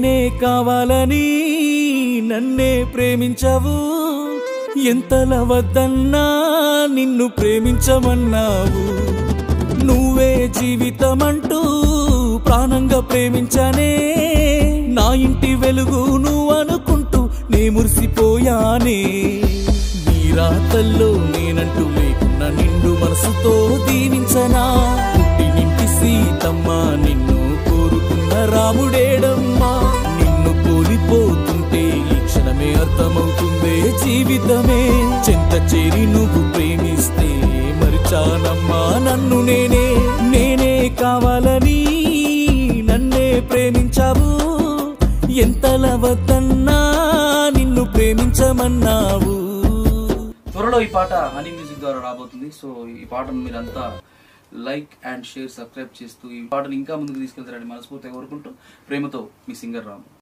నేనే కావాలని నన్నే ప్రేమించవు ఎంతలా వద్దన్నా నిన్ను ప్రేమించమన్నావు నువ్వే జీవితమంటూ ప్రాణంగా ప్రేమించనే నా ఇంటి వెలుగు నువ్వు అనుకుంటూ నే మురిసిపోయానే నీ రాతల్లో నేనంటూ లేకున్న నిండు మనసుతో దీవించనా పుట్టినింటి సీతమ్మ నిన్ను కోరుకున్న రాముడేడమ్మా నిన్ను కోల్పోతుంటే ఈ క్షణమే అర్థమవుతుందే జీవితమే చెంత చేరి నువ్వు ప్రేమిస్తే మరిచానమ్మా నన్ను నేనే నేనే కావాలని నన్నే ప్రేమించావు ఎంతలా వద్దన్నా నిన్ను ప్రేమించమన్నావు త్వరలో ఈ పాట హనీ మ్యూజిక్ ద్వారా రాబోతుంది సో ఈ పాటను మీరంతా లైక్ అండ్ షేర్ సబ్స్క్రైబ్ చేస్తూ ఈ పాటను ఇంకా ముందుకు తీసుకెళ్తారని మనస్ఫూర్తిగా కోరుకుంటూ ప్రేమతో మీ సింగర్ రాము